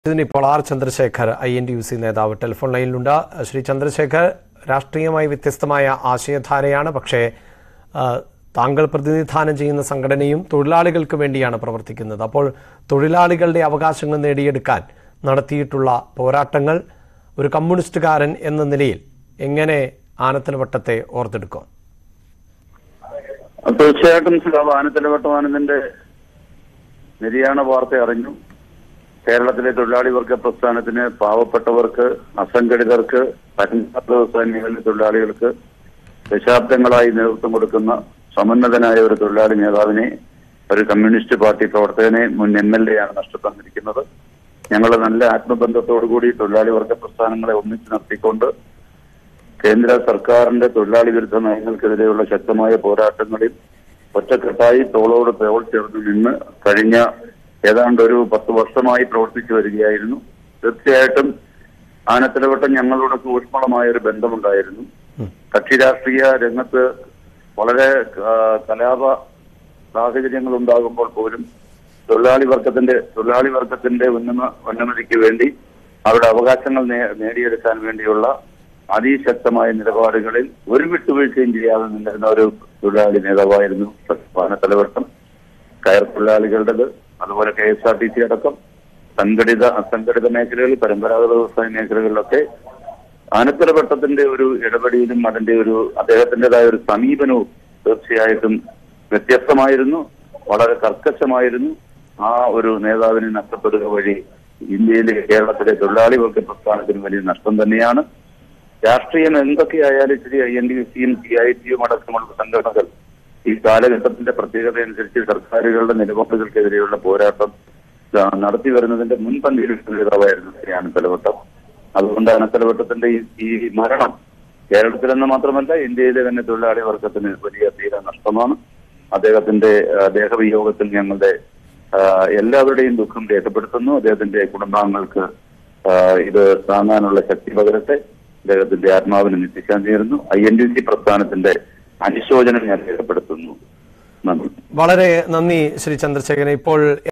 ഇതിന് ഇപ്പോൾ R Chandrasekhar I N D U C നേതാവ് ടെലിഫോൺ ലൈനിലുണ്ട് ശ്രീ ചന്ദ്രശേഖർ രാഷ്ട്രീയമായി വ്യത്യസ്തമായ ആശയധാരയാണ് പക്ഷേ ആ, താങ്കൾ പ്രതിനിധാനം ചെയ്യുന്ന സംഘടനയും തൊഴിലാളികൾക്ക് വേണ്ടിയാണ് പ്രവർത്തിക്കുന്നത് അപ്പോൾ തൊഴിലാളികളുടെ അവകാശങ്ങൾ നേടിയെടുക്കാൻ നടത്തിയിട്ടുള്ള പോരാട്ടങ്ങൾ ഒരു കമ്മ്യൂണിസ്റ്റുകാരൻ എന്ന നിലയിൽ എങ്ങനെ ആനത്തലവട്ടത്തെ ഓർത്തെടുക്കും തീർച്ചയായിട്ടും ശ്രീ ആനത്തലവട്ടമാനന്ദന്റെ നിര്യാണ വാർത്ത അറിഞ്ഞു കേരളത്തിലെ തൊഴിലാളി വർഗ പ്രസ്ഥാനത്തിന് പാവപ്പെട്ടവർക്ക് അസംഘടിതർക്ക് പരമ്പരാഗത വ്യവസായ മേഖല തൊഴിലാളികൾക്ക് ദശാബ്ദങ്ങളായി നേതൃത്വം കൊടുക്കുന്ന സമുന്നതനായ ഒരു തൊഴിലാളി നേതാവിനെ ഒരു കമ്മ്യൂണിസ്റ്റ് പാർട്ടി പ്രവർത്തകനെ മുൻ എം എൽ എ ആണ് നഷ്ടപ്പെട്ടിരിക്കുന്നത് ഞങ്ങൾ നല്ല ആത്മബന്ധത്തോടുകൂടി തൊഴിലാളി വർഗ പ്രസ്ഥാനങ്ങളെ ഒന്നിച്ചു നിർത്തിക്കൊണ്ട് കേന്ദ്ര സർക്കാരിന്റെ തൊഴിലാളി വിരുദ്ധ നയങ്ങൾക്കെതിരെയുള്ള ശക്തമായ പോരാട്ടങ്ങളിൽ ഒറ്റക്കെട്ടായി തോളോട് തോൾ ചേർന്ന് നിന്ന് കഴിഞ്ഞ ഏതാണ്ട് ഒരു പത്ത് വർഷമായി പ്രവർത്തിച്ചു വരികയായിരുന്നു തീർച്ചയായിട്ടും ആനത്തലവട്ടം ഞങ്ങളോടൊക്കെ ഊഷ്മളമായ ഒരു ബന്ധമുണ്ടായിരുന്നു കക്ഷി രാഷ്ട്രീയ രംഗത്ത് വളരെ ആ, കലാപ സാഹചര്യങ്ങൾ ഉണ്ടാകുമ്പോൾ പോലും തൊഴിലാളി വർഗത്തിന്റെ തൊഴിലാളി വർഗത്തിന്റെ ഉന്നമ ഉന്നമതിക്ക് വേണ്ടി അവരുടെ അവകാശങ്ങൾ നേ- നേടിയെടുക്കാൻ വേണ്ടിയുള്ള അതിശക്തമായ നിലപാടുകളിൽ ഒരു വിട്ടുവീഴ്ചയും ചെയ്യാതെ നിന്നിരുന്ന ഒരു തൊഴിലാളി നേതാവായിരുന്നു പ്രധാന തലവട്ടം കയർ തൊഴിലാളികളുടേത് അതുപോലെ K S R T C അടക്കം സംഘടിത അസംഘടിത മേഖലകളിൽ പരമ്പരാഗത വ്യവസായ മേഖലകളിലൊക്കെ ആനത്തലവട്ടത്തിന്റെ ഒരു ഇടപെടലും അതിന്റെ ഒരു അദ്ദേഹത്തിന്റേതായ ഒരു സമീപനവും തീർച്ചയായിട്ടും വ്യത്യസ്തമായിരുന്നു വളരെ കർക്കശമായിരുന്നു ആ ഒരു നേതാവിനെ നഷ്ടപ്പെടുക വഴി ഇന്ത്യയിലെ കേരളത്തിലെ തൊഴിലാളി വർഗ പ്രസ്ഥാനത്തിന് വലിയ നഷ്ടം തന്നെയാണ് രാഷ്ട്രീയം എന്തൊക്കെയായാലും ശരി ഐ എൻ ഡി സിയും സി ഐ ടിയും അടക്കമുള്ള സംഘടനകൾ ഈ കാലഘട്ടത്തിന്റെ പ്രത്യേകത അനുസരിച്ച് സർക്കാരുകളുടെ നിലപാടുകൾക്കെതിരെയുള്ള പോരാട്ടം ആ, നടത്തി വരുന്നതിന്റെ മുൻപന്തിയിൽ ഒരു നേതാവായിരുന്നു ശ്രീ ആനത്തലവട്ടം അതുകൊണ്ട് ആനത്തലവട്ടത്തിന്റെ ഈ ഈ മരണം കേരളത്തിലെന്ന് മാത്രമല്ല ഇന്ത്യയിലെ തന്നെ തൊഴിലാളി വർഗത്തിന് വലിയ തീരെ നഷ്ടമാണ് അദ്ദേഹത്തിന്റെ ആ, ദേഹവിയോഗത്തിൽ ഞങ്ങളുടെ ആ, എല്ലാവരുടെയും ദുഃഖം രേഖപ്പെടുത്തുന്നു അദ്ദേഹത്തിന്റെ കുടുംബാംഗങ്ങൾക്ക് ആ, ഇത് താങ്ങാനുള്ള ശക്തി പകരട്ടെ അദ്ദേഹത്തിന്റെ ആത്മാവിന് നിത്യശാന്തി നേരുന്നു ഐ എൻ ഡി സി പ്രസ്ഥാനത്തിന്റെ അനുശോചനം ഞാൻ രേഖപ്പെടുത്തുന്നു നന്ദി വളരെ നന്ദി ശ്രീ ചന്ദ്രശേഖരൻ ഇപ്പോൾ